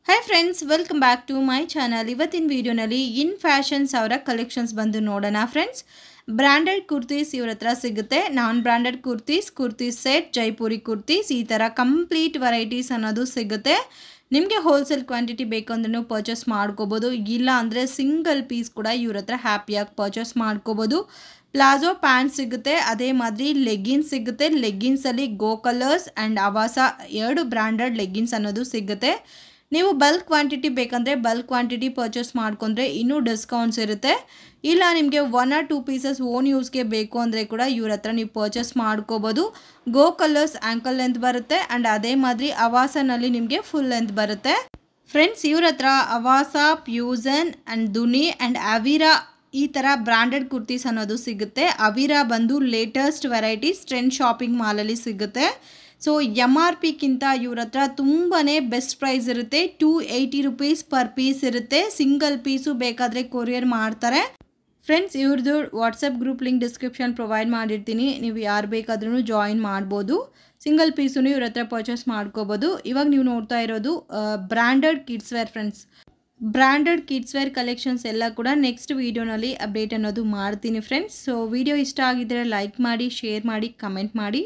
Hi friends welcome back to my channel ಇವತ್ತಿನ ವಿಡಿಯೋನಲ್ಲಿ ಇನ್ fashions ಅವರ ಕಲೆಕ್ಷನ್ಸ್ ಬಂದು ನೋಡೋಣ ಫ್ರೆಂಡ್ಸ್ ಬ್ರ್ಯಾಂಡೆಡ್ ಕುರ್ತೀಸ್ ಇವ್ರ ಹತ್ರ ಸಿಗುತ್ತೆ non branded kurtis kurtis set Jaipuri kurtis ಈ ಥರ ಕಂಪ್ಲೀಟ್ ವೆರೈಟೀಸ್ ಅನ್ನೋದು ಸಿಗುತ್ತೆ ನಿಮಗೆ ಹೋಲ್ಸೇಲ್ ಕ್ವಾಂಟಿಟಿ ಬೇಕು ಅಂದ್ರೂ ಪರ್ಚೇಸ್ ಮಾಡ್ಕೋಬೋದು ಇಲ್ಲ ಅಂದರೆ ಸಿಂಗಲ್ ಪೀಸ್ ಕೂಡ ಇವ್ರ ಹತ್ರ ಹ್ಯಾಪಿಯಾಗಿ ಪರ್ಚೇಸ್ ಮಾಡ್ಕೋಬೋದು ಪ್ಲಾಜೋ ಪ್ಯಾಂಟ್ ಸಿಗುತ್ತೆ ಅದೇ ಮಾದರಿ ಲೆಗ್ಗಿನ್ಸ್ ಸಿಗುತ್ತೆ ಲೆಗ್ಗಿನ್ಸಲ್ಲಿ ಗೋ ಕಲರ್ಸ್ ಆ್ಯಂಡ್ ಅವಾಸ ಎರಡು ಬ್ರ್ಯಾಂಡೆಡ್ ಲೆಗ್ಗಿನ್ಸ್ ಅನ್ನೋದು ಸಿಗುತ್ತೆ ನೀವು ಬಲ್ಕ್ ಕ್ವಾಂಟಿಟಿ ಬೇಕಂದರೆ ಬಲ್ಕ್ ಕ್ವಾಂಟಿಟಿ ಪರ್ಚೇಸ್ ಮಾಡ್ಕೊಂಡ್ರೆ ಇನ್ನೂ ಡಿಸ್ಕೌಂಟ್ಸ್ ಇರುತ್ತೆ ಇಲ್ಲ ನಿಮಗೆ one or two pieces own ಯೂಸ್ಗೆ ಬೇಕು ಅಂದರೆ ಕೂಡ ಇವ್ರ ಹತ್ರ ನೀವು ಪರ್ಚೇಸ್ ಮಾಡ್ಕೋಬೋದು ಗೋ ಕಲರ್ಸ್ ಆ್ಯಂಕಲ್ ಲೆಂತ್ ಬರುತ್ತೆ ಆ್ಯಂಡ್ ಅದೇ ಮಾದರಿ ಅವಾಸನಲ್ಲಿ ನಿಮಗೆ ಫುಲ್ ಲೆಂತ್ ಬರುತ್ತೆ ಫ್ರೆಂಡ್ಸ್ ಇವ್ರ ಹತ್ರ ಅವಾಸ ಪ್ಯೂಸನ್ ಆ್ಯಂಡ್ ದುನಿ ಆ್ಯಂಡ್ ಅವಿರಾ ಈ ಥರ ಬ್ರ್ಯಾಂಡೆಡ್ ಕುರ್ತೀಸ್ ಅನ್ನೋದು ಸಿಗುತ್ತೆ ಅವಿರಾ ಬಂದು ಲೇಟೆಸ್ಟ್ ವೆರೈಟೀಸ್ ಟ್ರೆಂಡ್ ಶಾಪಿಂಗ್ ಮಾಲಲ್ಲಿ ಸಿಗುತ್ತೆ ಸೊ ಎಮ್ ಆರ್ ಪಿಗಿಂತ ಇವ್ರ ಹತ್ರ ತುಂಬಾ ಬೆಸ್ಟ್ ಪ್ರೈಸ್ ಇರುತ್ತೆ two eighty rupees per piece ಇರುತ್ತೆ ಸಿಂಗಲ್ ಪೀಸು ಬೇಕಾದರೆ ಕೊರಿಯರ್ ಮಾಡ್ತಾರೆ ಫ್ರೆಂಡ್ಸ್ ಇವ್ರದ್ದು WhatsApp group link description provide ಮಾಡಿರ್ತೀನಿ ನೀವು ಯಾರು ಬೇಕಾದ್ರೂ ಜಾಯಿನ್ ಮಾಡ್ಬೋದು ಸಿಂಗಲ್ ಪೀಸು ಇವ್ರ ಹತ್ರ ಪರ್ಚೇಸ್ ಮಾಡ್ಕೋಬೋದು ಇವಾಗ ನೀವು ನೋಡ್ತಾ ಇರೋದು branded kids wear friends branded kids wear collections ಎಲ್ಲ ಕೂಡ ನೆಕ್ಸ್ಟ್ ವೀಡಿಯೋನಲ್ಲಿ ಅಪ್ಡೇಟ್ ಅನ್ನೋದು ಮಾಡ್ತೀನಿ ಫ್ರೆಂಡ್ಸ್ ಸೊ ವಿಡಿಯೋ ಇಷ್ಟ ಆಗಿದ್ದರೆ ಲೈಕ್ ಮಾಡಿ ಶೇರ್ ಮಾಡಿ ಕಮೆಂಟ್ ಮಾಡಿ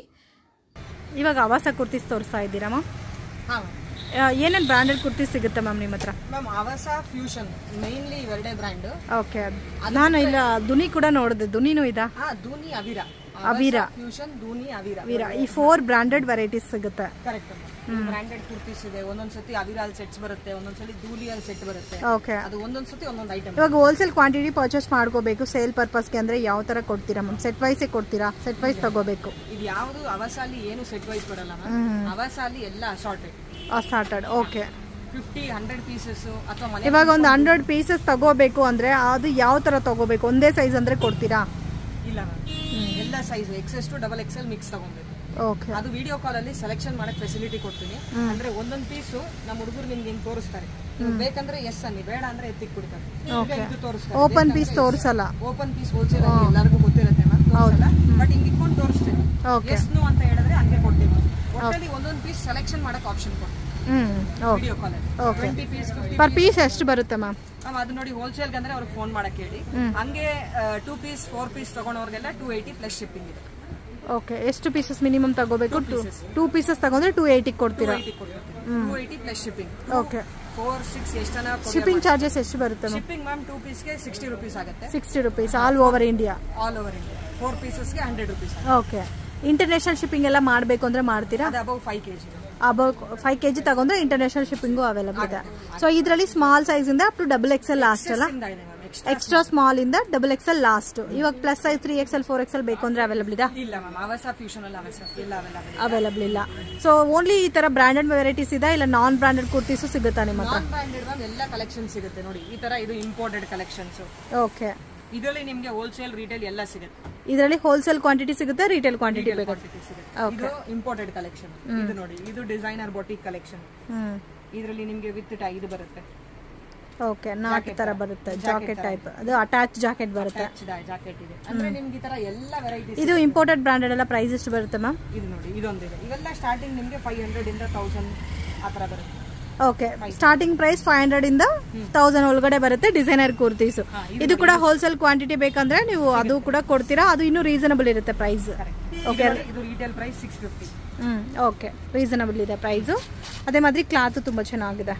ಇವಾಗ ಆವಾಸ ಕುರ್ತೀಸ್ ತೋರಿಸ್ತಾ ಇದ್ದೀರಾ ಮ್ಯಾಮ್ ಹಾಂ ಏನೇನು ಬ್ರ್ಯಾಂಡೆಡ್ ಕುರ್ತೀಸ್ ಸಿಗುತ್ತೆ ಮ್ಯಾಮ್ ನಿಮ್ಮ ಹತ್ರ ಮ್ಯಾಮ್ ಅವಸ ಫ್ಯೂಷನ್ ಮೇನ್ಲಿ ಇವೆರಡೇ ಬ್ರ್ಯಾಂಡ್ ಓಕೆ ನಾನು ಇಲ್ಲ ದುನಿ ಕೂಡ ನೋಡಿದೆ ದುನಿನೂ ಇದಾ ಹಾ ದೂನಿ ಅವಿರ ಅವಿರ. ಫ್ಯೂಷನ್ ದೂನಿ ಅವಿರ ವೀರ ಈ ಫೋರ್ ಬ್ರ್ಯಾಂಡೆಡ್ ವೆರೈಟೀಸ್ ಸಿಗುತ್ತೆ ಕರೆಕ್ಟ್ ಬ್ರ್ಯಾಂಡೆಡ್ ಕುರ್ತೀಸ್ ಇದೆ ಒಂದೊಂದ್ಸತಿ ಅವಿರಾಲ್ ಸೆಟ್ಸ್ ಬರುತ್ತೆ ಒಂದೊಂದ್ಸಲಿ ದೂಲಿಯಲ್ ಸೆಟ್ ಬರುತ್ತೆ ಓಕೆ ಅದು ಒಂದೊಂದ್ಸತಿ ಒಂದೊಂದು ಐಟಮ್ ಇವಾಗ ಹೋಲ್ಸೇಲ್ ಕ್ವಾಂಟಿಟಿ ಪರ್ಚೇಸ್ ಮಾಡ್ಕೋಬೇಕು ಸೇಲ್ ಪರ್ಪಸ್ಗೆ ಅಂದರೆ ಯಾವ ಥರ ಕೊಡ್ತೀರಾ ಮ್ಯಾಮ್ ಸೆಟ್ ವೈಸೇ ಕೊಡ್ತೀರಾ ಸೆಟ್ ವೈಸ್ ತಗೋಬೇಕು ಇದು ಯಾವುದು ಅವಸಾಲಿ ಏನು ಸೆಟ್ ವೈಸ್ ಬರಲ್ಲ ಮ್ಯಾಮ್ ಅವಸಾಲಿ ಎಲ್ಲ assorted started okay fifty hundred pieces ಅಥವಾ ಮನೆ ಇವಾಗ ಒಂದು ಹಂಡ್ರೆಡ್ ಪೀಸಸ್ ತಗೋಬೇಕು ಅಂದರೆ ಅದು ಯಾವ ಥರ ತಗೋಬೇಕು ಒಂದೇ ಸೈಜ್ ಅಂದರೆ ಕೊಡ್ತೀರಾ ಇಲ್ಲ ಮ್ಯಾಮ್ ಎಲ್ಲ size XS to double XL mix ತಗೊಬೇಕು ಓಕೆ ಅದು ವಿಡಿಯೋ ಕಾಲ್ ಅಲ್ಲಿ ಸೆಲೆಕ್ಷನ್ ಮಾಡಕ್ ಫೆಸಿಲಿಟಿ ಕೊಡ್ತೀನಿ ಅಂದ್ರೆ ಒಂದೊಂದ್ ಪೀಸು ನಮ್ಮ ಹುಡುಗರು ನಿಮ್ಗೆ ಹಿಂಗ್ ತೋರಿಸ್ತಾರೆ ನೀವು ಬೇಕಂದ್ರೆ ಎಸ್ ಅನ್ನಿ ಬೇಡ ಅಂದ್ರೆ ಎತ್ತಿಕ್ ಬಿಡ್ತಾರೆ ಈಗ ಇದು ತೋರಿಸ್ತಾರೆ ಓಪನ್ ಪೀಸ್ ತೋರಿಸಲ್ಲ ಓಪನ್ ಪೀಸ್ ಹೋಲ್ಸೇಲ್ ಅಲ್ಲಿ ಎಲ್ಲರಿಗೂ ಗೊತ್ತಿರುತ್ತೆ ಮ್ಯಾಮ್ ತೋರಿಸಲ್ಲ ಬಟ್ ಹಿಂಗ್ ಇಟ್ಕೊಂಡು ತೋರಿಸ್ತೀನಿ Okay. ಎಸ್ ನೋ ಅಂತ ಹೇಳಿದ್ರೆ ಹಂಗೆ ಕೊಡ್ತೀವಿ ಒಟ್ಟಲ್ಲಿ ಒಂದೊಂದ್ ಪೀಸ್ ಸೆಲೆಕ್ಷನ್ ಮಾಡಕ್ ಆಪ್ಷನ್ ಕೊಡ್ತೀವಿ ಹ್ಞೂ ಓಕೆ ವಿಡಿಯೋ ಕಾಲ್ ಅಲ್ಲಿ twenty piece fifty per piece ಎಷ್ಟು ಬರುತ್ತೆ ಮ್ಯಾಮ್ ಮ್ಯಾಮ್ ಅದು ನೋಡಿ ಹೋಲ್ಸೇಲ್ ಅಂದ್ರೆ ಅವ್ರಿಗೆ ಫೋನ್ ಮಾಡಕ್ ಹೇಳಿ ಹಂಗೆ ಟೂ ಪೀಸ್ ಫೋರ್ ಪೀಸ್ ತಗೊಂಡವ್ರಿಗೆಲ್ಲ ಟೂ ಏಯ್ಟಿ ಪ್ಲಸ್ ಶಿಪ್ಪಿಂಗ್ ಇದೆ ಓಕೆ ಎಷ್ಟು ಪೀಸಸ್ ಮಿನಿಮಮ್ ತಗೋಬೇಕು ಟೂ ಟೂ ಪೀಸಸ್ ತಗೊಂಡ್ರೆ ಟೂ ಏಯ್ಟಿಗೆ ಕೊಡ್ತೀರಾ ಏಯ್ಟಿ ಕೊಡ್ತೀವಿ two eighty plus shipping okay four six ಎಷ್ಟನ ಶಿಪ್ಪಿಂಗ್ ಚಾರ್ಜಸ್ ಎಷ್ಟು ಬರುತ್ತೆ ಮ್ಯಾಮ್ ಶಿಪ್ಪಿಂಗ್ ಮ್ಯಾಮ್ ಟೂ ಪೀಸ್ಗೆ ಸಿಕ್ಸ್ಟಿ ರುಪೀಸ್ ಆಗುತ್ತೆ sixty rupees all over India all over India four ಪೀಸಸ್ಗೆ hundred rupees okay international shipping ಎಲ್ಲ ಮಾಡಬೇಕು ಅಂದರೆ ಮಾಡ್ತೀರಾ ಅದು above five K G above five K G ತಗೊಂಡ್ರೆ ಇಂಟರ್ನ್ಯಾಷನಲ್ ಶಿಪ್ಪಿಂಗು ಅವೈಲಬಲ್ ಇದೆ ಸೊ ಇದರಲ್ಲಿ ಸ್ಮಾಲ್ ಸೈಜ್ ಇಂದ up to double XL last ಅಲ್ಲ ಇಂದ ಇದೆ ಮ್ಯಾಮ್ ಎಕ್ಸ್ಟ್ರಾ ಎಕ್ಸ್ಟ್ರಾ ಸ್ಮಾಲ್ ಇಂದ ಡಬಲ್ ಎಕ್ಸೆಲ್ ಲಾಸ್ಟ್ ಇವಾಗ plus size three XL four XL ಬೇಕು ಅಂದ್ರೆ ಅವೈಲಬಲ್ ಇದೆ ಇಲ್ಲ ಮ್ಯಾಮ್ ಅವಸ ಫ್ಯೂಷನ್ ಅಲ್ಲಿ ಅವಸ ಇಲ್ಲ ಅವೈಲಬಲ್ ಅವೈಲಬಲ್ ಇಲ್ಲ ಸೊ ಓನ್ಲಿ ಈ ತರ ಬ್ರಾಂಡೆಡ್ ವೆರೈಟೀಸ್ ಇದೆ ಇಲ್ಲ ನಾನ್ ಬ್ರಾಂಡೆಡ್ ಕುರ್ತೀಸು ಸಿಗುತ್ತಾ ನಿಮ್ಮ ಹತ್ರ ನಾನ್ ಬ್ರಾಂಡೆಡ್ ಮ್ಯಾಮ್ ಎಲ್ಲ ಕಲೆಕ್ಷನ್ ಸಿಗುತ್ತೆ ನೋಡಿ ಈ ತರ ಇದು ಇಂಪೋರ್ಟೆಡ್ ಕಲೆಕ್ಷನ್ಸ್ ಓಕೆ ಇದರಲ್ಲಿ ನಿಮ್ಗೆ ಹೋಲ್ಸೇಲ್ ರಿಟೇಲ್ ಎಲ್ಲ ಸಿಗುತ್ತೆ ಇದರಲ್ಲಿ ಹೋಲ್ಸೇಲ್ ಕ್ವಾಂಟಿಟಿ ಸಿಗುತ್ತೆ ರಿಟೇಲ್ ಕ್ವಾಂಟಿಟಿ ಬೇಕು ಕ್ವಾಂಟಿಟಿ ಸಿಗುತ್ತೆ ಇದು ಇಂಪೋರ್ಟೆಡ್ ಕಲೆಕ್ಷನ್ ಇದು ನೋಡಿ ಇದು ಡಿಸೈನರ್ ಬೊಟಿಕ್ ಕಲೆಕ್ಷನ್ ಹ್ಮ್ ಇದರಲ್ಲಿ ನಿಮ್ಗೆ ವಿತ್ ಟೈ ಇದು ಬರುತ್ತೆ ಓಕೆ ನಾಟ್ ತರ ಬರುತ್ತೆ ಜಾಕೆಟ್ ಟೈಪ್ ಅದು ಅಟ್ಯಾಚ್ ಜಾಕೆಟ್ ಬರುತ್ತೆ ಜಾಕೆಟ್ ಇದೆ ಅಂದ್ರೆ ನಿಮ್ಗೆ ಈ ತರ ಎಲ್ಲ ವೆರೈಟೀಸ್ ಇದು ಇಂಪೋರ್ಟೆಡ್ ಬ್ರಾಂಡೆಡ್ ಎಲ್ಲ ಪ್ರೈಸ್ ಎಷ್ಟು ಬರುತ್ತೆ ಮ್ಯಾಮ್ ಇದು ನೋಡಿ ಇದೊಂದಿದೆ ಇವೆಲ್ಲ ಸ್ಟಾರ್ಟಿಂಗ್ ನಿಮ್ಗೆ ಫೈವ್ ಹಂಡ್ರೆಡ್ ಇಂದ ತೌಸಂಡ್ ಆ ತರ ಬರುತ್ತೆ okay starting price five hundred ಇಂದ ತೌಸಂಡ್ ಒಳಗಡೆ ಬರುತ್ತೆ ಡಿಸೈನರ್ ಕುರ್ತೀಸ್ ಇದು ಕೂಡ ಹೋಲ್ಸೇಲ್ ಕ್ವಾಂಟಿಟಿ ಬೇಕಂದ್ರೆ ನೀವು ಅದು ಕೂಡ ಕೊಡ್ತೀರಾ ಅದು ಇನ್ನೂ ರೀಸನಬಲ್ ಇರುತ್ತೆ ಪ್ರೈಸ್ ಓಕೆ ಇದರಲ್ಲಿ ಇದು ರಿಟೇಲ್ ಪ್ರೈಸ್ ಸಿಕ್ಸ್ ಫಿಫ್ಟಿ ಹ್ಮ್ ಓಕೆ ರೀಸನಬಲ್ ಇದೆ ಪ್ರೈಸು ಅದೇ ಮಾದರಿ ಕ್ಲಾತ್ ತುಂಬಾ ಚೆನ್ನಾಗಿದೆ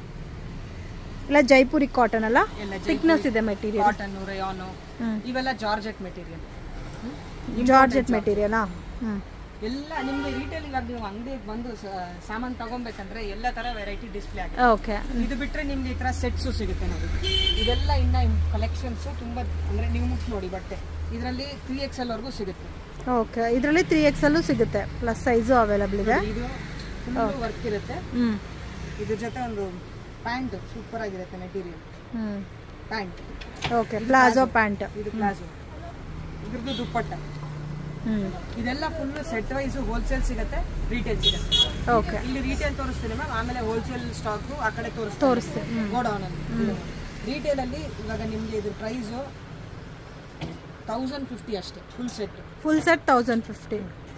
ಇಲ್ಲ ಜೈಪುರಿ ಕಾಟನ್ ಅಲ್ಲ ಎಲ್ಲ ಥಿಕ್ನೆಸ್ ಇದೆ ಮೆಟೀರಿಯಲ್ ಕಾಟನ್ ರೇಯಾನು ಇವೆಲ್ಲ ಜಾರ್ಜೆಟ್ ಮೆಟೀರಿಯಲ್ ಜಾರ್ಜೆಟ್ ಮೆಟೀರಿಯಲಾ ಹ್ಮ್ ಎಲ್ಲ ನಿಮ್ಗೆ ರಿಟೇಲ್ ಇವಾಗ ನೀವು ಅಂಗಡಿಗೆ ಬಂದು ಸಾಮಾನು ತಗೊಬೇಕಂದ್ರೆ ಎಲ್ಲ ತರ ವೆರೈಟಿ ಡಿಸ್ಪ್ಲೇ ಆಗಿದೆ ಓಕೆ ಇದು ಬಿಟ್ರೆ ನಿಮ್ಗೆ ಈ ತರ ಸೆಟ್ಸ್ ಸಿಗುತ್ತೆ ನೋಡಿ ಇದೆಲ್ಲ ಇನ್ನ ಕಲೆಕ್ಷನ್ಸ್ ತುಂಬಾ ಅಂದ್ರೆ ನೀವು ಮುಟ್ ನೋಡಿ ಬಟ್ಟೆ ಇದರಲ್ಲಿ ತ್ರೀ ಎಕ್ಸ್ ಎಲ್ ವರ್ಗೂ ಸಿಗುತ್ತೆ ಓಕೆ ಇದರಲ್ಲಿ ತ್ರೀ ಎಕ್ಸ್ ಅಲ್ಲೂ ಸಿಗುತ್ತೆ ಪ್ಲಸ್ ಸೈಜು ಅವೈಲಬಲ್ ಇದೆ ಇದು ಫುಲ್ ವರ್ಕ್ ಇರುತ್ತೆ ಹ್ಮ್ ಇದ್ರ ಜೊತೆ ಒಂದು ಪ್ಯಾಂಟ್ ಸೂಪರ್ ಆಗಿರುತ್ತೆ ಮೆಟೀರಿಯಲ್ ಹ್ಮ್ ಪ್ಯಾಂಟ್ ಓಕೆ ಪ್ಲಾಜೋ ಪ್ಯಾಂಟ್ ಇದು ಪ್ಲಾಜೋ ಇದ್ರದ್ದು ದುಪ್ಪಟ್ಟ ಹ್ಮ್ ಇದೆಲ್ಲ ಫುಲ್ ಸೆಟ್ ವೈಸ್ ಹೋಲ್ಸೇಲ್ ಸಿಗುತ್ತೆ ರಿಟೇಲ್ ಸಿಗುತ್ತೆ ಓಕೆ ಇಲ್ಲಿ ರಿಟೇಲ್ ತೋರಿಸ್ತೀನಿ ಮ್ಯಾಮ್ ಆಮೇಲೆ ಹೋಲ್ಸೇಲ್ ಸ್ಟಾಕ್ ಆ ಕಡೆ ತೋರಿಸ್ತೀನಿ ತೋರಿಸ್ತೀನಿ ಗೋಡೌನ್ ಅಲ್ಲಿ ರಿಟೇಲ್ ಅಲ್ಲಿ ಇವಾಗ ನಿಮ್ಗೆ ಇದ್ರ ಪ್ರೈಸ್ ತೌಸಂಡ್ ಫಿಫ್ಟಿ ಅಷ್ಟೇ full set full set thousand fifty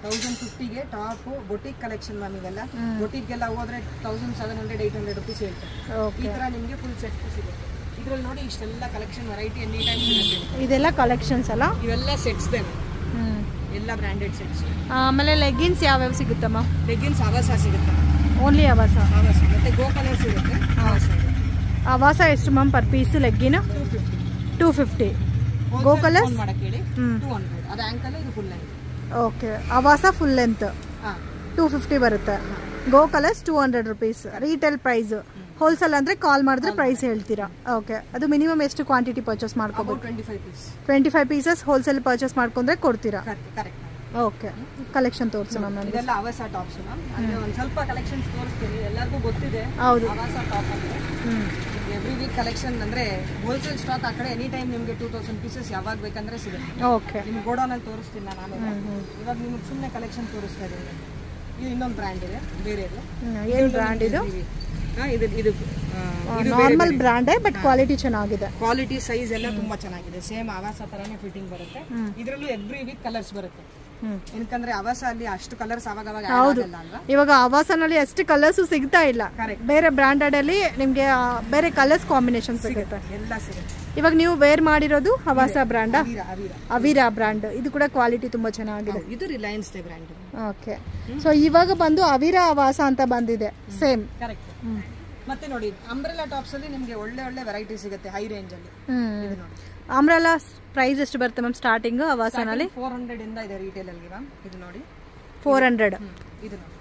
thousand ಫಿಫ್ಟಿಗೆ ಟಾಪ್ ಬೊಟಿಕ್ ಕಲೆಕ್ಷನ್ ಮ್ಯಾಮ್ ಇವೆಲ್ಲ ಬೊಟಿಕ್ಗೆಲ್ಲ ಹೋದ್ರೆ thousand seven hundred eight hundred rupees ಹೇಳ್ತಾರೆ ಈ ಓಕೆ ತರ ನಿಮಗೆ ಫುಲ್ ಸೆಟ್ ಸಿಗುತ್ತೆ ಇದ್ರಲ್ಲಿ ನೋಡಿ ಇಷ್ಟೆಲ್ಲ ಕಲೆಕ್ಷನ್ ವೆರೈಟಿ ಎನಿ ಟೈಮ್ ಸಿಗುತ್ತೆ ಇದೆಲ್ಲ ಕಲೆಕ್ಷನ್ಸ್ ಅಲ್ಲ ಇವೆಲ್ಲ ಸೆಟ್ಸ್ ದೇವೆ ಹ್ಞೂ ಎಲ್ಲ ಬ್ರ್ಯಾಂಡೆಡ್ ಸೆಟ್ಸ್ ಆಮೇಲೆ ಲೆಗ್ಗಿನ್ಸ್ ಯಾವ್ಯಾವ ಸಿಗುತ್ತಮ್ಮ ಲೆಗಿನ್ಸ್ ಆವಾಸ ಸಿಗುತ್ತೆ ಓನ್ಲಿ ಅವಾಸ ಆವಾಸ ಮತ್ತೆ ಗೋ ಕಲರ್ ಸಿಗುತ್ತೆ ಆವಾಸ ಅವಾಸ ಎಷ್ಟು ಮ್ಯಾಮ್ ಪರ್ ಪೀಸ್ ಲೆಗ್ಗಿನ two fifty two fifty Go Colors phone ಮಾಡಕ್ಕೆ ಹೇಳಿ ಹ್ಞೂ ಟೂ ಹಂಡ್ರೆಡ್ ಅದು ಆ್ಯಂಕಲ್ ಇದು full length okay Avaasa full length ಹಾಂ ಟೂ ಫಿಫ್ಟಿ ಬರುತ್ತೆ Go Colors two hundred rupees retail price wholesale ಅಂದರೆ ಕಾಲ್ ಮಾಡಿದ್ರೆ ಪ್ರೈಸ್ ಹೇಳ್ತೀರಾ ಓಕೆ ಅದು ಮಿನಿಮಮ್ ಎಷ್ಟು ಕ್ವಾಂಟಿಟಿ ಪರ್ಚೇಸ್ ಮಾಡ್ಕೋಬೋದು about twenty five piece twenty five pieces wholesale purchase ಮಾಡ್ಕೊಂಡ್ರೆ ಕೊಡ್ತೀರಾ ಕರೆಕ್ಟ್ ಕರೆಕ್ಟ್ ಓಕೆ ಕಲೆಕ್ಷನ್ ತೋರಿಸು ಮ್ಯಾಮ್ ನನಗೆ ಇದೆಲ್ಲ ಆವಾಸ ಟಾಪ್ಸ್ ಮ್ಯಾಮ್ ಅಂದ್ರೆ ಒಂದು ಸ್ವಲ್ಪ ಕಲೆಕ್ಷನ್ಸ್ ತೋರಿಸ್ತೀನಿ ಎಲ್ಲರಿಗೂ ಗೊತ್ತಿದೆ ಹೌದು ಆವಾಸ ಟಾಪ್ ಅಂದ್ರೆ ಹ್ಞೂ ಎವ್ರಿ ವೀಕ್ ಕಲೆಕ್ಷನ್ ಅಂದ್ರೆ ಹೋಲ್ಸೇಲ್ ಸ್ಟಾಕ್ ಆ ಕಡೆ ಎನಿ ಟೈಮ್ ನಿಮಗೆ ಟೂ ತೌಸಂಡ್ ಪೀಸಸ್ ಯಾವಾಗ ಬೇಕಂದ್ರೆ ಸಿಗುತ್ತೆ ಓಕೆ ನಿಮ್ಗೆ ಗೋಡೌನಲ್ಲಿ ತೋರಿಸ್ತೀನಿ ನಾನು ಆಮೇಲೆ ಇವಾಗ ನಿಮ್ಗೆ ಸುಮ್ಮನೆ ಕಲೆಕ್ಷನ್ ತೋರಿಸ್ತಾ ಇದ್ದೀನಿ ಇದು ಇನ್ನೊಂದು ಬ್ರ್ಯಾಂಡ್ ಇದೆ ಬೇರೆದು ಏನು ಬ್ರ್ಯಾಂಡ್ ಇದು ಹಾಂ ಇದು ಇದು ಆ, ಇದು ನಾರ್ಮಲ್ ಬ್ರ್ಯಾಂಡೇ ಬಟ್ ಕ್ವಾಲಿಟಿ ಚೆನ್ನಾಗಿದೆ ಕ್ವಾಲಿಟಿ ಸೈಜ್ ಎಲ್ಲ ತುಂಬಾ ಚೆನ್ನಾಗಿದೆ ಸೇಮ್ ಆವಾಸ ತರಾನೇ ಫಿಟ್ಟಿಂಗ್ ಬರುತ್ತೆ ಇದರಲ್ಲೂ ಎವ್ರಿ ವೀಕ್ ಕಲರ್ಸ್ ಬರುತ್ತೆ ಹ್ಮ್. ಏನಕ್ಕಂದ್ರೆ ಆವಾಸ ಅಲ್ಲಿ ಅಷ್ಟು ಕಲರ್ಸ್ ಅವಾಗ ಅವಾಗ add ಆಗಲ್ಲ ಅಲ್ವಾ ಇವಾಗ ಆವಾಸನಲ್ಲಿ ಎಷ್ಟು ಕಲರ್ಸ್ ಸಿಗ್ತಾ ಇಲ್ಲ Correct. ಬೇರೆ ಬ್ರ್ಯಾಂಡೆಡ್ ಅಲ್ಲಿ ನಿಮ್ಗೆ ಆ, ಬೇರೆ ಕಲರ್ಸ್ ಕಾಂಬಿನೇಷನ್ ಸಿಗುತ್ತೆ ಎಲ್ಲ ಸಿಗುತ್ತೆ ಇವಾಗ ನೀವು ವೇರ್ ಮಾಡಿರೋದು ಹವಾಸ ಬ್ರ್ಯಾಂಡ್ ಅವೀರ ಅವೀರ ಅವಿರಾ ಬ್ರ್ಯಾಂಡ್ ಇದು ಕೂಡ ಕ್ವಾಲಿಟಿ ತುಂಬಾ ಚೆನ್ನಾಗಿದೆ ಇದು ರಿಲಯನ್ಸ್ ದೇ ಬ್ರ್ಯಾಂಡ್ ಓಕೆ ಸೊ ಇವಾಗ ಬಂದು ಅವಿರಾ ಆವಾಸ ಅಂತ ಬಂದಿದೆ ಸೇಮ್ ಕರೆಕ್ಟ್ ಮತ್ತೆ ನೋಡಿ ಅಂಬ್ರೆಲಾ ಟಾಪ್ಸ್ ಅಲ್ಲಿ ನಿಮಗೆ ಒಳ್ಳೆ ಒಳ್ಳೆ ವೆರೈಟಿ ಸಿಗುತ್ತೆ ಹೈ ರೇಂಜ್ ಅಲ್ಲಿ ಹ್ಮ್ ಇದು ನೋಡಿ ಆಮ್ರಲ್ಲ ಪ್ರೈಸ್ ಎಷ್ಟು ಬರುತ್ತೆ ಮ್ಯಾಮ್ ಸ್ಟಾರ್ಟಿಂಗ್ ಅವಾಸನಲ್ಲಿ ಫೋರ್ ಹಂಡ್ರೆಡ್ ಇಂದ ಇದೆ ರಿಟೇಲ್ ಅಲ್ಲಿ ಮ್ಯಾಮ್ ಇದು ನೋಡಿ ಫೋರ್ ಹಂಡ್ರೆಡ್ ಹ್ಮ್, ಇದು ನೋಡಿ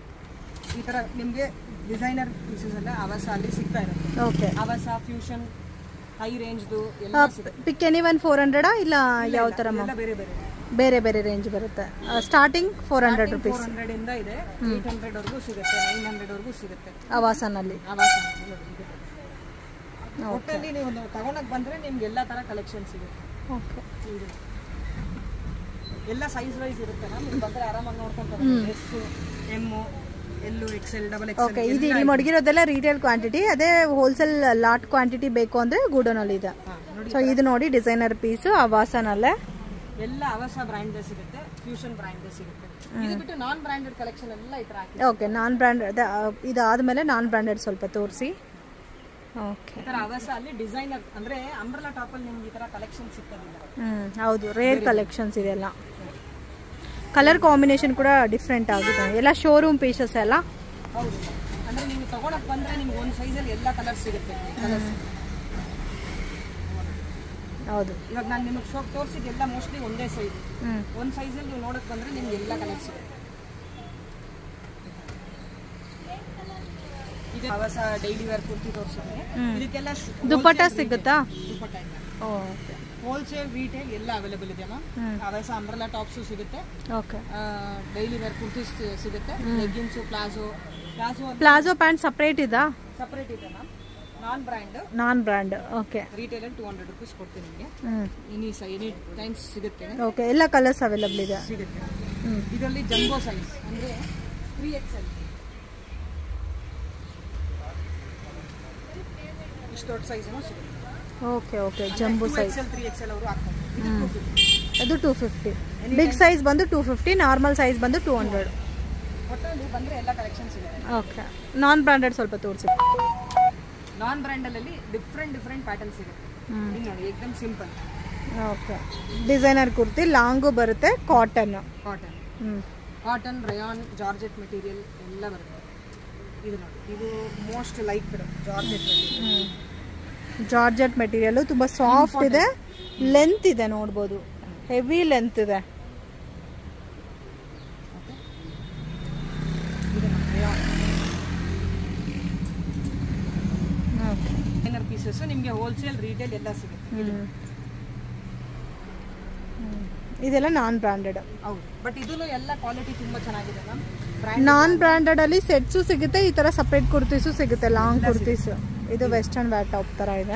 ಈ ತರ ನಿಮಗೆ ಡಿಸೈನರ್ ಪೀಸಸ್ ಎಲ್ಲ ಆವಾಸ ಅಲ್ಲಿ ಸಿಗ್ತಾ ಇರುತ್ತೆ ಓಕೆ ಆವಾಸ ಫ್ಯೂಷನ್ ಹೈ ರೇಂಜ್ದು ಎಲ್ಲ ಸಿಗುತ್ತೆ ಪಿಕ್ ಎನಿ ಒನ್ ಫೋರ್ ಹಂಡ್ರೆಡಾ ಇಲ್ಲ ಯಾವ ಥರ ಮ್ಯಾಮ್ ಎಲ್ಲ ಬೇರೆ ಬೇರೆ ಬೇರೆ ಬೇರೆ ರೇಂಜ್ ಬರುತ್ತೆ starting four hundred rupees four hundred ಇಂದ ಇದೆ ಏಟ್ ಹಂಡ್ರೆಡ್ ವರ್ಗೂ ಸಿಗುತ್ತೆ ನೈನ್ ಹಂಡ್ರೆಡ್ ವರ್ಗೂ ಸಿಗುತ್ತೆ ಆವಾಸನಲ್ಲಿ ಆವಾಸ ನೋಡಿ, ಇದು. ಒಟ್ಟಲ್ಲಿ ನೀವು ತಗೊಳಕ್ ಬಂದ್ರೆ ನಿಮ್ಗೆ ಎಲ್ಲಾ ತರ ಕಲೆಕ್ಷನ್ ಸಿಗುತ್ತೆ ಓಕೆ ಇದು. ಎಲ್ಲ ಸೈಜ್ ವೈಸ್ ಇರುತ್ತೆ ನೀವು ಬಂದ್ರೆ ಆರಾಮಾಗಿ ನೋಡ್ಕೊಂತ S M L XL double okay XL ಇದು ಇಲ್ಲಿ ಮಡಗಿರೋದೆಲ್ಲ ರಿಟೇಲ್ ಕ್ವಾಂಟಿಟಿ ಅದೇ ಹೋಲ್ಸೇಲ್ ಲಾಟ್ ಕ್ವಾಂಟಿಟಿ ಬೇಕು ಅಂದ್ರೆ ಗೂಡೋನಲ್ಲಿ ಇದೆ ನೋಡಿ ಸೊ ಇದು ನೋಡಿ ಡಿಸೈನರ್ ಪೀಸ್ ಆವಾಸನಲ್ಲೇ ಎಲ್ಲ ಅವಸ ಬ್ರ್ಯಾಂಡ್ ಸಿಗುತ್ತೆ ಫ್ಯೂಷನ್ ಬ್ರ್ಯಾಂಡ್ ಸಿಗುತ್ತೆ ಇದು ಬಿಟ್ಟು ನಾನ್ ಬ್ರ್ಯಾಂಡೆಡ್ ಕಲೆಕ್ಷನ್ ಎಲ್ಲ ಈ ತರ ಹಾಕಿ ಓಕೆ ನಾನ್ ಬ್ರ್ಯಾಂಡೆಡ್ ಇದಾದ್ಮೇಲೆ ನಾನ್ ಬ್ರ್ಯಾಂಡೆಡ್ ಸ್ವಲ್ಪ ತೋರಿಸಿ ಓಕೆ ಈ ತರ ಅವಸ ಅಲ್ಲಿ ಡಿಸೈನರ್ ಅಂದ್ರೆ ಅಂಬ್ರಲಾ ಟಾಪ್ ಅಲ್ಲಿ ನಿಮ್ಗೆ ಈ ತರ ಕಲೆಕ್ಷನ್ ಸಿಕ್ಕೋದಿಲ್ಲ ಹ್ಮ್ ಹೌದು ರೇರ್ ಕಲೆಕ್ಷನ್ಸ್ ಇದೆಲ್ಲ ಕಲರ್ ಕಾಂಬಿನೇಷನ್ ಕೂಡ ಡಿಫ್ರೆಂಟ್ ಆಗಿದೆ ಎಲ್ಲ ಶೋರೂಮ್ ಪೀಸಸ್ ಎಲ್ಲ ಹೌದು ಅಂದ್ರೆ ನೀವು ತಗೊಳಕ್ ಬಂದ್ರೆ ನಿಮ್ಗೆ ಒಂದು ಸೈಜ್ ಅಲ್ಲಿ ಎಲ್ಲ ಕಲರ್ ಸಿಗುತ್ತೆ ಕಲರ್ಸ್ ಹೌದು ಇವಾಗ ನಾನು ನಿಮಗೆ ಶೋಪ್ ತೋರಿಸಿದ್ದೆಲ್ಲ ಮೋಸ್ಟ್ಲಿ ಒಂದೇ ಸೈಜ್ ಹ್ಮ್ ಒಂದ್ ಸೈಜ್ ಅಲ್ಲಿ ನೀವು ನೋಡಕ್ ಬಂದ್ರೆ ನಿಮ್ಗೆ ಎಲ್ಲ ಕಲರ್ ಸಿಗುತ್ತೆ ಇದು ಅವಸ ಡೈಲಿ ವೇರ್ ಕುರ್ತಿ ತೋರಿಸಿದ್ರೆ ಇದಕ್ಕೆಲ್ಲ ದುಪ್ಪಟ್ಟ ಸಿಗುತ್ತಾ ದುಪ್ಪಟ್ಟ ಇದೆ ಓಕೆ ಹೋಲ್ಸೇಲ್ ರಿಟೇಲ್ ಎಲ್ಲ ಅವೈಲೇಬಲ್ ಇದೆ ಮ್ಯಾಮ್ ಅವಸ ಅಂಬ್ರಲಾ ಟಾಪ್ಸು ಸಿಗುತ್ತೆ ಓಕೆ ಡೈಲಿ ವೇರ್ ಕುರ್ತೀಸ್ ಸಿಗುತ್ತೆ leggings palazzo palazzo palazzo pant separate ಇದಾ ಸಪ್ರೇಟ್ ಇದೆ ma'am non brand non brand okay retail ಅಲ್ಲಿ ಟೂ ಹಂಡ್ರೆಡ್ ರುಪೀಸ್ ಕೊಡ್ತೀನಿ ನಿಮಗೆ ಹ್ಮ್ ಎನಿ ಸೈ ಎನಿ ಟೈಮ್ಸ್ ಸಿಗುತ್ತೆ ಓಕೆ ಎಲ್ಲ ಕಲರ್ಸ್ ಅವೈಲಬಲ್ ಇದೆ ಸಿಗುತ್ತೆ ಹ್ಮ್ ಇದರಲ್ಲಿ ಜಂಬೋ ಸೈಜ್ ಅಂದ್ರೆ ತ್ರೀ ಎಕ್ಸ್ ಎಲ್ ಇಷ್ಟು ದೊಡ್ಡ ಸೈಜ್ ಸಿಗುತ್ತೆ okay okay jumbo size X L three X L ಅವರು ಹಾಕ್ತಾರೆ ಇದು 250. ಅದು ಟೂ ಫಿಫ್ಟಿ ಬಿಗ್ ಸೈಜ್ ಬಂದು ಟೂ ಫಿಫ್ಟಿ ನಾರ್ಮಲ್ ಸೈಜ್ ಬಂದು ಟೂ ಹಂಡ್ರೆಡ್ ಒಟ್ಟಲ್ಲಿ ಬಂದ್ರೆ ಎಲ್ಲ ಕಲೆಕ್ಷನ್ ಸಿಗುತ್ತೆ ಓಕೆ ನಾನ್ ಬ್ರ್ಯಾಂಡೆಡ್ ಸ್ವಲ್ಪ ತೋರಿಸಿ ನಾನ್ ಬ್ರ್ಯಾಂಡಲ್ಲಿ ಡಿಫ್ರೆಂಟ್ ಡಿಫ್ರೆಂಟ್ ಪ್ಯಾಟರ್ನ್ ಸಿಗುತ್ತೆ ಹ್ಮ್. ಇದು ನೋಡಿ ಏಕದಮ್ simple okay designer kurti long ಬರುತ್ತೆ ಕಾಟನ್ ಕಾಟನ್ ಹ್ಞೂ ಕಾಟನ್ ರಯಾನ್ ಜಾರ್ಜೆಟ್ ಮೆಟೀರಿಯಲ್ ಎಲ್ಲ ಬರುತ್ತೆ ಇದು ನೋಡಿ ಇದು most like georgette material georgette material ತುಂಬ ಸಾಫ್ಟ್ ಇದೆ ಲೆಂತ್ ಇದೆ ನೋಡ್ಬೋದು ಹೆವಿ ಲೆಂತ್ ಇದೆ ಇದು ರಯಾನ್ ಓಕೆ ಡಿಸೈನರ್ ಪೀಸಸ್ ನಿಮಗೆ ಹೋಲ್ಸೇಲ್ ರಿಟೇಲ್ ಎಲ್ಲ ಸಿಗುತ್ತೆ ಇದೆಲ್ಲ ನಾನ್ ಬ್ರ್ಯಾಂಡೆಡ್ ಹೌದು ಬಟ್ ಇದೂ ಎಲ್ಲ ಕ್ವಾಲಿಟಿ ತುಂಬಾ ಚೆನ್ನಾಗಿದೆ ಮ್ಯಾಮ್ ಬ್ರ್ಯಾಂಡ್ ನಾನ್ ಬ್ರ್ಯಾಂಡೆಡ್ ಅಲ್ಲಿ ಸೆಟ್ಸು ಸಿಗುತ್ತೆ ಈ ತರ ಸಪ್ರೇಟ್ ಕುರ್ತೀಸು ಸಿಗುತ್ತೆ ಲಾಂಗ್ ಕುರ್ತೀಸ್ ಇದು ವೆಸ್ಟರ್ನ್ ವ್ಯಾಟ್ ಟಾಪ್ ತರ ಇದೆ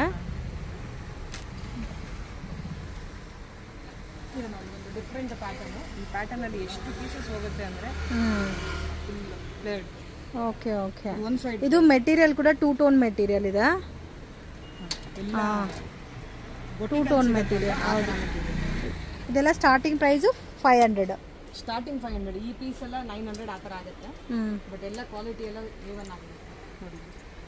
ಇದು ನೋಡಿ ಒಂದು ಡಿಫ್ರೆಂಟ್ ಪ್ಯಾಟರ್ನ್ ಈ ಪ್ಯಾಟರ್ನ್ ಅಲ್ಲಿ ಎಷ್ಟು ಪೀಸಸ್ ಹೋಗುತ್ತೆ ಅಂದ್ರೆ ಹ್ಮ್ full plate okay okay one side ಇದು ಮೆಟೀರಿಯಲ್ ಕೂಡ ಟೂ ಟೋನ್ ಮೆಟೀರಿಯಲ್ ಇದೆ ಎಲ್ಲ ಟೂ ಟೋನ್ ಮೆಟೀರಿಯಲ್ ಹೌದು ಇದೆಲ್ಲ starting price five hundred starting five hundred ಈ ಪೀಸ್ ಎಲ್ಲ ನೈನ್ ಹಂಡ್ರೆಡ್ ಆ ಥರ ಆಗುತ್ತೆ ಹ್ಞೂ ಬಟ್ ಎಲ್ಲ ಕ್ವಾಲಿಟಿ ಎಲ್ಲ ಏವನ್ ಆಗಿದೆ ನೋಡಿ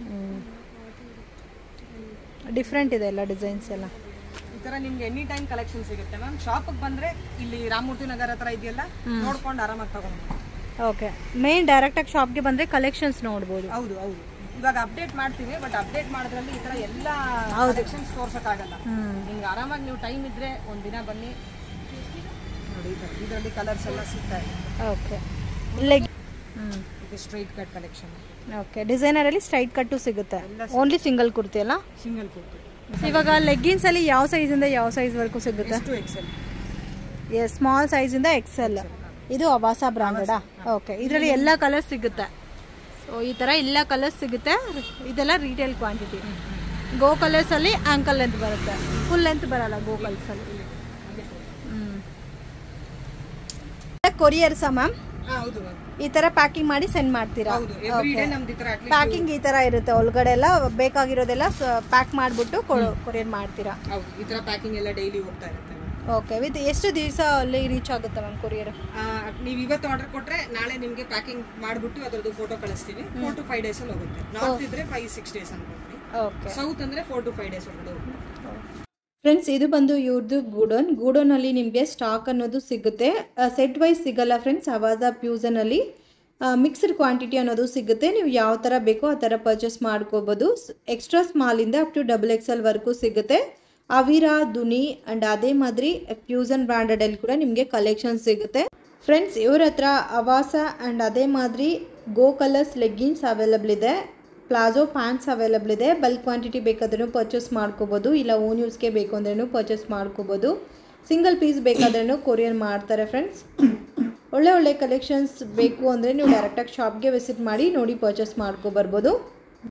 ಡಿಫ್ರೆಂಟ್ ಇದೆ ಎಲ್ಲ ಡಿಸೈನ್ಸ್ ಎಲ್ಲ ಈ ತರ ನಿಮ್ಗೆ ಎನಿ ಟೈಮ್ ಕಲೆಕ್ಷನ್ ಸಿಗುತ್ತೆ ಮ್ಯಾಮ್ ಶಾಪಿಗೆ ಬಂದ್ರೆ ಇಲ್ಲಿ ರಾಮಮೂರ್ತಿ ನಗರ ಹತ್ರ ಇದೆಯಲ್ಲ ನೋಡ್ಕೊಂಡು ಆರಾಮಾಗಿ ತಗೊಂಡು ಓಕೆ ಮೇನ್ ಡೈರೆಕ್ಟಾಗಿ ಶಾಪ್ಗೆ ಬಂದರೆ ಕಲೆಕ್ಷನ್ಸ್ ನೋಡ್ಬೋದು ಹೌದು ಹೌದು ಇವಾಗ ಅಪ್ಡೇಟ್ ಮಾಡ್ತೀವಿ ಬಟ್ ಅಪ್ಡೇಟ್ ಮಾಡೋದ್ರಲ್ಲಿ ಈ ತರ ಎಲ್ಲ ಕಲೆಕ್ಷನ್ಸ್ ತೋರ್ಸಕ್ಕಾಗಲ್ಲ ನಿಮ್ಗೆ ಆರಾಮಾಗಿ ನೀವು ಟೈಮ್ ಇದ್ರೆ ಒಂದ್ ದಿನ ಬನ್ನಿ ನೋಡಿ ಇದರಲ್ಲಿ ಕಲರ್ಸ್ ಎಲ್ಲ ಸಿಗ್ತಾ ಇದೆ ಓಕೆ ಲೆಗ್ ಹ್ಞೂ ಇದು ಸ್ಟ್ರೈಟ್ ಕಟ್ ಕಲೆಕ್ಷನ್ ಓಕೆ ಡಿಸೈನರಲ್ಲಿ ಸ್ಟ್ರೈಟ್ ಕಟ್ಟು ಸಿಗುತ್ತೆ ಓನ್ಲಿ ಸಿಂಗಲ್ ಕುರ್ತಿ ಅಲ್ಲ ಸಿಂಗಲ್ ಕುರ್ತಿ ಇವಾಗ ಲೆಗ್ಗಿನ್ಸ್ ಅಲ್ಲಿ ಯಾವ ಸೈಜಿಂದ ಯಾವ ಸೈಜ್ ವರೆಗೂ ಸಿಗುತ್ತೆ ಎಷ್ಟು ಎಕ್ಸೆಲ್ ಎಸ್ ಸ್ಮಾಲ್ ಸೈಜಿಂದ ಎಕ್ಸೆಲ್ ಇದು ಅವಾಸ ಬ್ರಾಂಡೆಡಾ ಓಕೆ ಇದರಲ್ಲಿ ಎಲ್ಲ ಕಲರ್ಸ್ ಸಿಗುತ್ತೆ ಸೊ ಈ ಥರ ಎಲ್ಲ ಕಲರ್ಸ್ ಸಿಗುತ್ತೆ ಇದೆಲ್ಲ ರಿಟೇಲ್ ಕ್ವಾಂಟಿಟಿ ಗೋ ಕಲರ್ಸಲ್ಲಿ ಆ್ಯಂಕಲ್ ಲೆಂತ್ ಬರುತ್ತೆ ಫುಲ್ ಲೆಂತ್ ಬರಲ್ಲ ಗೋ ಕಲರ್ಸಲ್ಲಿ ಕೊರಿಯರ್ಸ ಮ್ಯಾಮ್ ಹಾ ಹೌದು ಮ್ಯಾಮ್ ಈ ಥರ ಪ್ಯಾಕಿಂಗ್ ಮಾಡಿ ಸೆಂಡ್ ಮಾಡ್ತೀರಾ ಹೌದು ಎವ್ರಿ ಡೇ ನಮ್ದು ಈ ತರ ಅಟ್ಲೀಸ್ಟ್ ಪ್ಯಾಕಿಂಗ್ ಈ ಥರ ಇರುತ್ತೆ ಒಳಗಡೆ ಎಲ್ಲ ಬೇಕಾಗಿರೋದೆಲ್ಲ ಪ್ಯಾಕ್ ಮಾಡಿಬಿಟ್ಟು ಕೊರಿಯರ್ ಮಾಡ್ತೀರಾ ಹೌದು ಈ ತರ ಪ್ಯಾಕಿಂಗ್ ಎಲ್ಲ ಡೈಲಿ ಹೋಗ್ತಾ ಇರುತ್ತೆ ma'am. ಓಕೆ ವಿತ್ ಎಷ್ಟು ದಿವಸ ಅಲ್ಲಿ ರೀಚ್ ಆಗುತ್ತೆ ಮ್ಯಾಮ್ ಕೊರಿಯರ್ ಆ, ನೀವು ಇವತ್ತು ಆರ್ಡರ್ ಕೊಟ್ರೆ ನಾಳೆ ನಿಮ್ಗೆ ಪ್ಯಾಕಿಂಗ್ ಮಾಡ್ಬಿಟ್ಟು ಅದ್ರದ್ದು ಫೋಟೋ ಕಳಿಸ್ತೀವಿ ಫೋರ್ ಟು ಫೈವ್ ಡೇಸ್ ಅಲ್ಲಿ ಹೋಗುತ್ತೆ ನಾರ್ತ್ ಇದ್ರೆ ಫೈವ್ ಸಿಕ್ಸ್ ಡೇಸ್ ಅನ್ಕೊಂಡ್ರಿ ಓಕೆ ಸೌತ್ ಅಂದ್ರೆ ಫೋರ್ ಟು ಫೈವ್ ಡೇಸ್ ಒಳಗಡೆ ಹೋಗುತ್ತೆ ಫ್ರೆಂಡ್ಸ್ ಇದು ಬಂದು ಇವ್ರದ್ದು ಗೂಡೋನ್ ಗೂಡೋನಲ್ಲಿ ನಿಮಗೆ ಸ್ಟಾಕ್ ಅನ್ನೋದು ಸಿಗುತ್ತೆ ಸೆಟ್ ವೈಸ್ ಸಿಗಲ್ಲ ಫ್ರೆಂಡ್ಸ್ ಅವಾಜ ಪ್ಯೂಸನಲ್ಲಿ ಮಿಕ್ಸ್ಡ್ ಕ್ವಾಂಟಿಟಿ ಅನ್ನೋದು ಸಿಗುತ್ತೆ ನೀವು ಯಾವ ಥರ ಬೇಕೋ ಆ ಥರ ಪರ್ಚೇಸ್ ಮಾಡ್ಕೋಬೋದು ಎಕ್ಸ್ಟ್ರಾ ಸ್ಮಾಲಿಂದ ಅಪ್ ಟು ಡಬಲ್ ಎಕ್ಸ್ ಎಲ್ವರೆಗೂ ಸಿಗುತ್ತೆ ಅವಿರಾ ದುನಿ ಆ್ಯಂಡ್ ಅದೇ ಮಾದರಿ ಫ್ಯೂಸನ್ ಬ್ರ್ಯಾಂಡೆಡಲ್ಲಿ ಕೂಡ ನಿಮಗೆ ಕಲೆಕ್ಷನ್ ಸಿಗುತ್ತೆ ಫ್ರೆಂಡ್ಸ್ ಇವ್ರ ಹತ್ರ ಅವಾಸ ಆ್ಯಂಡ್ ಅದೇ ಮಾದರಿ ಗೋ ಕಲರ್ಸ್ ಲೆಗ್ಗಿನ್ಸ್ ಅವೈಲಬಲ್ ಇದೆ ಪ್ಲಾಜೋ ಪ್ಯಾಂಟ್ಸ್ ಅವೈಲಬಲ್ ಇದೆ ಬಲ್ಕ್ ಕ್ವಾಂಟಿಟಿ ಬೇಕಾದ್ರೂ ಪರ್ಚೇಸ್ ಮಾಡ್ಕೋಬೋದು ಇಲ್ಲ ಓನ್ ಯೂಸ್ಗೆ ಬೇಕು ಅಂದ್ರೂ ಪರ್ಚೇಸ್ ಮಾಡ್ಕೋಬೋದು ಸಿಂಗಲ್ ಪೀಸ್ ಬೇಕಾದ್ರೂ ಕೊರಿಯರ್ ಮಾಡ್ತಾರೆ ಫ್ರೆಂಡ್ಸ್ ಒಳ್ಳೆ ಒಳ್ಳೆ ಕಲೆಕ್ಷನ್ಸ್ ಬೇಕು ಅಂದರೆ ನೀವು ಡೈರೆಕ್ಟಾಗಿ ಶಾಪ್ಗೆ ವಿಸಿಟ್ ಮಾಡಿ ನೋಡಿ ಪರ್ಚೇಸ್ ಮಾಡ್ಕೊಬರ್ಬೋದು